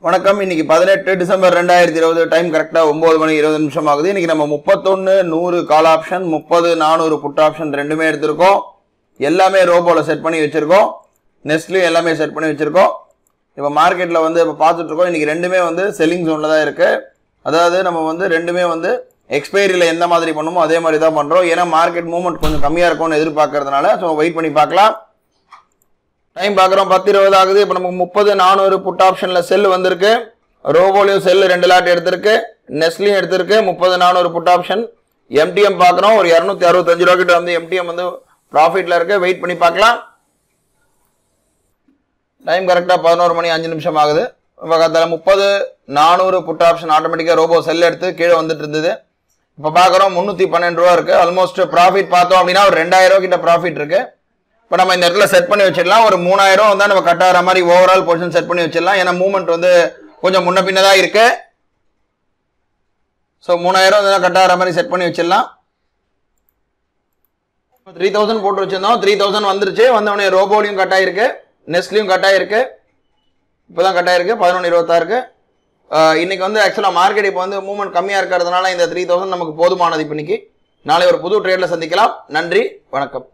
வணக்கம் இன்னைக்கு பதினெட்டு டிசம்பர் ரெண்டாயிரத்தி இருபது டைம் கரெக்டாக ஒன்பது மணி இருபது நிமிஷம் ஆகுது இன்னைக்கு நம்ம முப்பத்தொன்று நூறு கால் ஆப்ஷன் முப்பது நானூறு புட் ஆப்ஷன் ரெண்டுமே எடுத்திருக்கோம் எல்லாமே ரோபோவில் செட் பண்ணி வச்சிருக்கோம் நெஸ்ட்லையும் எல்லாமே செட் பண்ணி வச்சிருக்கோம் இப்போ மார்க்கெட்டில் வந்து இப்போ பார்த்துட்டு இருக்கோம் இன்னைக்கு ரெண்டுமே வந்து செல்லிங் ஜோனில் தான் இருக்கு அதாவது நம்ம வந்து ரெண்டுமே வந்து எக்ஸ்பைரியில் எந்த மாதிரி பண்ணுமோ அதே மாதிரி தான் பண்ணுறோம் ஏன்னா மார்க்கெட் மூவ்மெண்ட் கொஞ்சம் கம்மியாக இருக்கும்னு எதிர்பார்க்கறதுனால ஸோ வெயிட் பண்ணி பார்க்கலாம் டைம் பார்க்குறோம் பத்து இருபது ஆகுது இப்போ நமக்கு முப்பது நானூறு புட் ஆப்ஷனில் செல் வந்திருக்கு ரோபோலையும் செல் ரெண்டு லாட் எடுத்திருக்கு நெஸ்ட்லையும் எடுத்திருக்கு முப்பது நானூறு புட் ஆப்ஷன் எம்டிஎம் பார்க்குறோம் ஒரு இரநூத்தி அறுபத்தஞ்சு ரூபா கிட்ட வந்து எம்டிஎம் வந்து ப்ராஃபிட்டில் இருக்கு வெயிட் பண்ணி பார்க்கலாம் டைம் கரெக்டாக பதினோரு மணி அஞ்சு நிமிஷம் ஆகுது பக்கத்தில் முப்பது நானூறு புட் ஆப்ஷன் ஆட்டோமேட்டிக்காக ரோபோ செல் எடுத்து கீழே வந்துட்டு இருந்தது இப்போ பார்க்குறோம் முந்நூற்றி பன்னெண்டு ரூபா இருக்குது ஆல்மோஸ்ட் ப்ராஃபிட் பார்த்தோம் அப்படின்னா ஒரு ரெண்டாயிரம் ரூபா கிட்ட ப்ராஃபிட் இருக்கு இப்போ நம்ம இந்த இடத்துல செட் பண்ணி வச்சிடலாம் ஒரு மூணாயிரம் வந்து நம்ம கட் ஆகிற மாதிரி ஓவரால் பொசிஷன் செட் பண்ணி வச்சிடலாம் ஏன்னா மூவ்மெண்ட் வந்து கொஞ்சம் முன்ன பின்ன தான் இருக்கு ஸோ மூணாயிரம் வந்து கட் ஆகிற மாதிரி செட் பண்ணி வச்சிடலாம் த்ரீ தௌசண்ட் போட்டு வச்சிருந்தோம் த்ரீ தௌசண்ட் வந்துருச்சு வந்தவொடனே ரோபோலையும் கட் ஆயிருக்கு நெஸ்ட்லையும் கட் ஆயிருக்கு இப்போதான் கட் ஆயிருக்கு பதினொன்று இருபத்தாறுக்கு ஆஹ் இன்னைக்கு வந்து ஆக்சுவலாக மார்க்கெட் இப்போ வந்து மூவ்மெண்ட் கம்மியாக இருக்கிறதுனால இந்த த்ரீ தௌசண்ட் நமக்கு போதுமானது இப்போ இன்னைக்கு நாளை ஒரு புது ட்ரேடில் சந்திக்கலாம் நன்றி வணக்கம்